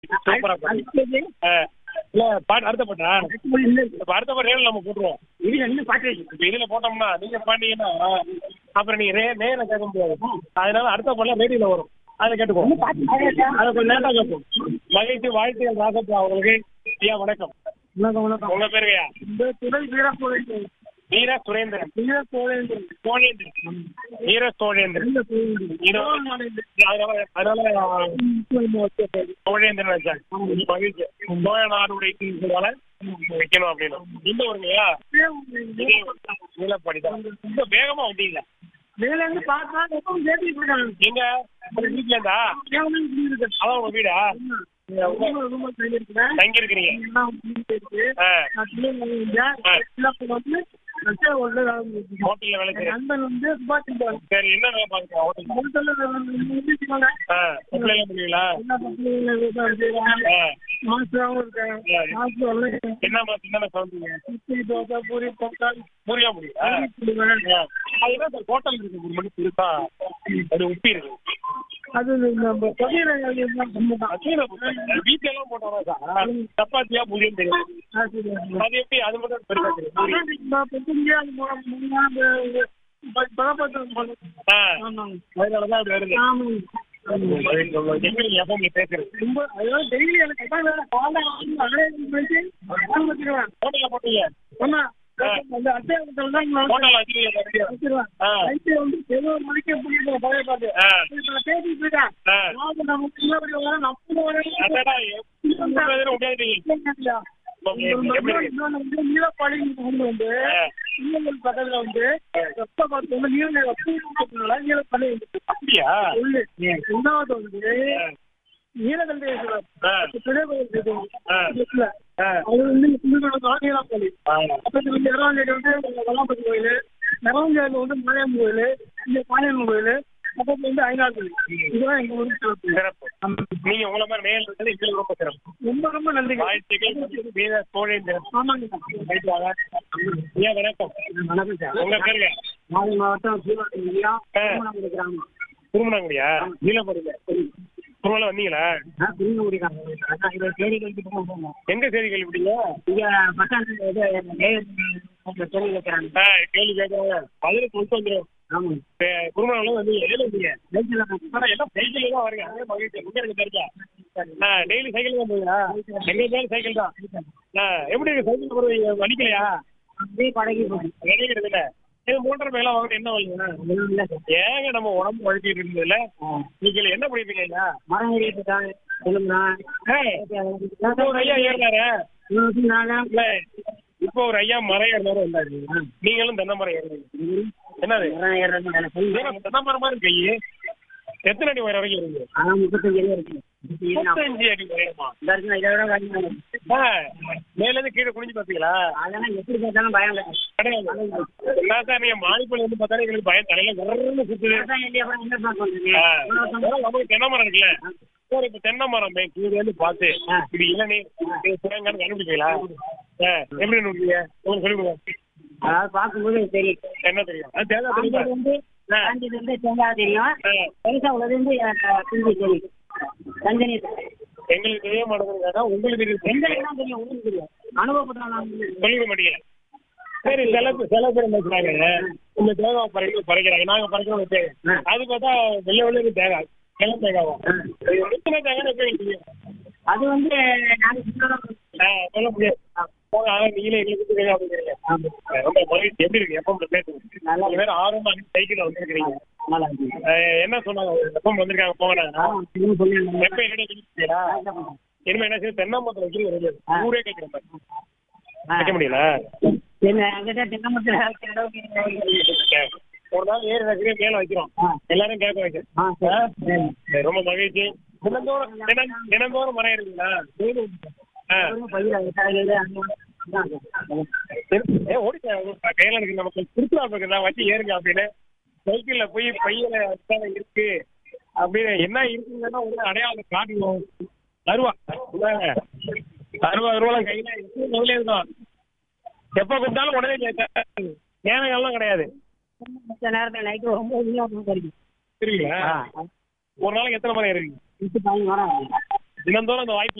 சூப்பரா பாடு. அடுத்தது ஆ. இல்ல பாட்டு அடுத்த பாட்டா அடுத்தது இல்லை. இப்ப அடுத்த பாட்டு ரேடியோ நம்ம போட்டுருவோம் இது ரெண்டு பாட்டு இருக்கு. இப்ப இதுல போட்டோம்னா நீங்க பாண்டீங்கன்னா அப்புறம் நீங்க ரே நேரம் கேட்க முடியாது அதனால அடுத்த பாட்டுல ரேடியோல வரும் அதை கேட்டுக்கோ இன்னும் பாட்டு பாடியாச்சா? அதை கொஞ்சம் நேரம் கேட்போம் மகிழ்ச்சி வாழ்த்துக்கள் ராசப்பா அவங்களுக்கு ஐயா வணக்கம் வணக்கம், வணக்கம். உங்க பேருங்கய்யா இந்த துறை வீரசோழேந்திரன். வீர சுரேந்திரன் வீரசோழேந்திரன். சோழேந்திரன் வீர சோழேந்திரன் வீரசோழேந்திரன். இது அதனால அதனால சோழேந்திரன் வச்சாங்க மகிழ்ச்சி சோழ நாடுடைய சொல்லுவாங்க வைக்கணும் அப்படின்னு இந்த ஒருங்கய்யா நீலப்படிதான் ரொம்ப வேகமா வந்தீங்க மேல இருந்து பார்த்தா எப்பவும் பேசிட்டு இருக்காங்க. எங்க உங்க வீட்டுல இருந்தா கேவலம் இப்படி இருக்கு. அதான் உங்க வீடா ரொம்ப, ரொம்ப தங்கி இருக்கிறேன். தங்கி இருக்கிறீங்க எல்லாம் முடிஞ்சிட்டு இருக்கு. ஆ, நான் பிள்ளைங்க வந்தேன். ஆ. சிலப்ப வந்து நச்சை உள்ள வேலை செஞ்சுட்டு ஹோட்டல்ல வேலை என் செய்யறேன் நண்பன் வந்து சுபாஷ் சந்திரன். சரி என்ன வேலை பாக்குறேன் ஹோட்டல் ஹோட்டல்ல முடிச்சுக்கோங்க. ஆ சப்ளை எல்லாம் பண்ணுவீங்களா எல்லா பசங்களும் விவசாயம் செய்றாங்க. ஆ, மாஸ்டராவும் இருக்கேன். மாஸ்டர் வரல. என்ன மாதிரி என்னென்ன சமைப்பீங்க இட்லி, தோசை, பூரி, பொங்கல், புரியா முடியும் பூரி சுடுவேன். அதுதான் சார் ஹோட்டல் இருக்கு ஒரு மணி பெருசா அது உப்பி இருக்கு அது நம்ம தொகையில எல்லாம் கம்மி தான். வீட்டுல எல்லாம் போட்டாரா சார் சப்பாத்தியா புரியும் தெரியும் ஆ, சரி, சரி. அது எப்படி அது மட்டும் பெருசா தெரியும் பூரி. ஆனா, இப்ப பெருஞ்சா அது மூணு- மூணு நாள் அந்த ப- பலப்பட்டம் போல. ஆ, ஆமாங்க. அதனாலதான் அது வருது ஆமாங்க. எப்படி எப்போ பேசுறது ரொம்ப அதாவது டெய்லி எனக்கு அதான் வேலை. காலைல வந்து ஆயிரத்தி மணிக்கு அதான் வச்சிருவேன். ஹோட்டல்ல போட்டீங்க ஆமா. அந்த அத்தியாவசியத்துல தான் நான் ஹோட்டல்ல வச்சிருக்கீங்க வச்சிருவேன். ஆ. நைட்டு வந்து பதினோரு மணிக்கு புரியுது பழைய பாட்டு ஆ. இப்ப நான் பேசிட்டு இருக்கேன் ஆ. நான் நம்ம முன்னாடி வரேன் நம்ம வரேன் அடடா, எப்படி வேணும் உட்காந்துட்டீங்க எப்படி இருக்கு? நீலப்பாளையம் வந்து ஆ. நீலங்கள் பக்கத்துல வந்து வெப்ப பார்த்து வந்து நீல வெப்ப நீலப்பாளையம் வந்து அப்படியா சொல்லு ரெண்டாவது வந்து நீலகண்டேஸ்வரர் ஆ. பெரிய கோயில் இருக்கு. ஆ. இருக்குல்ல. ஆ. அது வந்து நீலப்பாளையம் நீலாப்பாளி ஆ. பக்கத்துல வந்து இரவாஞ்சேரி வந்து வல்லாம்பட்டி கோயில் நிறவஞ்சேரியில் வந்து மாரியம் கோயில் இங்க பாளையம் கோயில் பக்கத்துல வந்து ஐநாள் கோயில் இதுதான் எங்க ஊருக்கு சிறப்பு. சிறப்பு நீங்க உங்களை மாதிரி நேரில் இருக்கிறது எங்களுக்கு ரொம்ப சிறப்பு ரொம்ப ரொம்ப நன்றிங்க வாழ்த்துக்கள் வீர சோழேந்திரன் ஆமாங்க போயிட்டு வாங்க. ஐயா வணக்கம் வணக்கம் சார் உங்க பேருங்க நாகை மாவட்டம் சீவாட்டியா ஆ. திருமணங்குடி கிராமம் திருமணங்குடியா நீலப்படியில திருமணம் வந்தீங்களா ஆ, திருமணங்குடி கிராமம் அதான் இதை தேடி கழிச்சுட்டு தான் போகணும் எங்க செய்தி கேள்விப்பட்டீங்க இங்க பஸ் ஸ்டாண்ட் இது நேரு சொல்லி வைக்கிறாங்க ஆ, கேள்வி கேட்கறாங்க அதுல கொண்டு வந்துடும் ஆமாங்க குருமணம் வந்து ஏழு வந்தீங்க சைக்கிள்ல தான் ஆனா எல்லாம் சைக்கிள் தான் வருங்க அதே மகிழ்ச்சி எங்க இருக்கு தெரிஞ்சா ஆ டெய்லி சைக்கிள் தான் போவீங்களா எங்க இருந்தாலும் சைக்கிள் தான் ஆ எப்படி இருக்கு சைக்கிள் போடுவீங்க வலிக்கலையா அப்படியே பழகி போகும் கிடைக்கிறது இல்ல இது மூன்றரை மேல வாங்கிட்டு என்ன வலிங்க ஒண்ணும் இல்ல சார் ஏங்க நம்ம உடம்பு வலிக்கிட்டு இருந்ததுல நீங்க என்ன பண்ணிருக்கீங்க ஐயா மரம் ஏறிட்டு இருக்காங்க சொல்லுங்க ஏய், இப்போ ஒரு ஐயா ஏறினாரு இல்ல இப்போ ஒரு ஐயா மரம் ஏறினாரு வந்தாரு நீங்களும் தென்னை மரம் ஏறுறீங்க என்னது மரம் ஏறுறது வேலை செய்யுங்க. ஏங்க, தென்னை மரம் மாதிரி கை எத்தனை அடி உயரம் வரைக்கும் இருக்கு ஆனா முப்பத்தஞ்சு அடி இருக்கு முப்பத்தஞ்சு அடி உயரமா இந்த இருக்குன்னா இதை விட கம்மியா இருக்கு. ஆ, மேல இருந்து கீழே குனிஞ்சு பாத்தீங்களா அதெல்லாம் எப்படி பார்த்தாலும் பயம் இல்லை கிடையாது நான் சார் நீங்க மாடிப்பள்ளி வந்து பார்த்தாலே எங்களுக்கு பயம் தலையில குரல்னு சுத்துது அதான் இல்லையா, அப்புறம் என்ன பார்க்க வந்தீங்க? ஆ, இவ்வளவு சொந்தம். அதான் நமக்கு தென்னை மரம் இருக்குல்ல சார் இப்ப தென்னை மரம் மே- கீழே இருந்து பார்த்து இது இளநீர் இது சுரங்கன்னு கண்டுபிடிப்பீங்களா ஆ, எப்படி கண்டுபிடிப்பீங்க உங்களுக்கு சொல்லி கொடுங்க அதாவது பார்க்கும்போது எனக்கு தெரியும் என்ன தெரியும் அது தேங்காய் காஞ்சது தெரியுமா? வந்து ஆ. காஞ்சது வந்து தேங்காய் தெரியும் ஆ, பெருசா உள்ளது வந்து அஹ், பிஞ்சு தெரியும் தஞ்சனி எங்களுக்கு தெரிய மாட்டேங்குது உங்களுக்கு தெரியும் எங்களுக்கு தான் தெரியும் உங்களுக்கு தெரியும் அனுபவப்பட்டவங்க நான் வந்து- சொல்லிட மாட்டீங்க சரி சில பேர் சில பேர் என்ன சொல்றாங்க இந்த தேங்காய் பறிக்க பறிக்கிறாங்க நாங்க பறிக்கிறோம் வச்சு அது பார்த்தா வெள்ளை வெள்ளை தேங்காய் வெள்ளை தேங்காவா இது எத்தனை தேங்காய் எப்படி தெரியும் அது வந்து நாங்க சுத்தம் ஆ, சொல்ல முடியாது போங்க, ஆனா நீங்களே எங்களுக்கு தெரியும் அப்படிங்கிறீங்க ஆ, ரொம்ப மகிழ்ச்சி எப்படி இருக்கு எப்போ பேசுங்க நல்லா நல்ல பேர் ஆர்வமா சைக்கிள் வந்திருக்கிறீங்க நல்லா இருக்கு ஆ, என்ன சொன்னாங்க எப்போ வந்திருக்காங்க போங்க ஆ, இன்னும் சொல்லுங்க. எப்ப என்னடி சொல்லிட்டீங்களா இனிமே என்ன செய்ய தென்னை மரத்தில் வைக்கிறது ஊரே கேட்கிற மாதிரி ஆ. வைக்க முடியல என்ன, என்கிட்ட தென்னை மரத்துல வைக்கிற அளவுக்கு இல்லை. ஒரு நாள் ஏறி ரசிகர் மேல வைக்கிறோம் ஆ. எல்லாரும் கேட்க வைக்க ஆ, சரி. சரி. சரி, ரொம்ப மகிழ்ச்சி தினந்தோறும் தினம் தினந்தோறும் மரம் ஏறுவீங்களா ஆ. ஒரு பையில வைக்கிறது, அங்க அதான். ஏ, ஓடிச்சா, உங்க கையில இருக்கு நமக்கு திருப்பூர் இருக்குதா வச்சு ஏறுங்க அப்படின்னு சைக்கிள்ல போய் பையில வச்சாங்க இருக்கு அப்படின்னு என்ன இருக்குங்கன்னா ஒரு அடையாளம் காட்டுவோம் அருவா இந்தாங்க. அறுபது ரூபாய் கையில இருக்கு, கையில இருக்கும் எப்ப கூப்பிட்டாலும் உடனே கேட்க நேரங்கள்லாம் கிடையாது மத்த நேரத்துல நைட்டு ஒன்பது மணி வரைக்கும் கிடைக்கும். சரிங்களா ஆ. ஒரு நாளைக்கு எத்தனை மரம் ஏறுவீங்க எட்டு பதினஞ்சு மரம் தினந்தோறும் அந்த வாய்ப்பு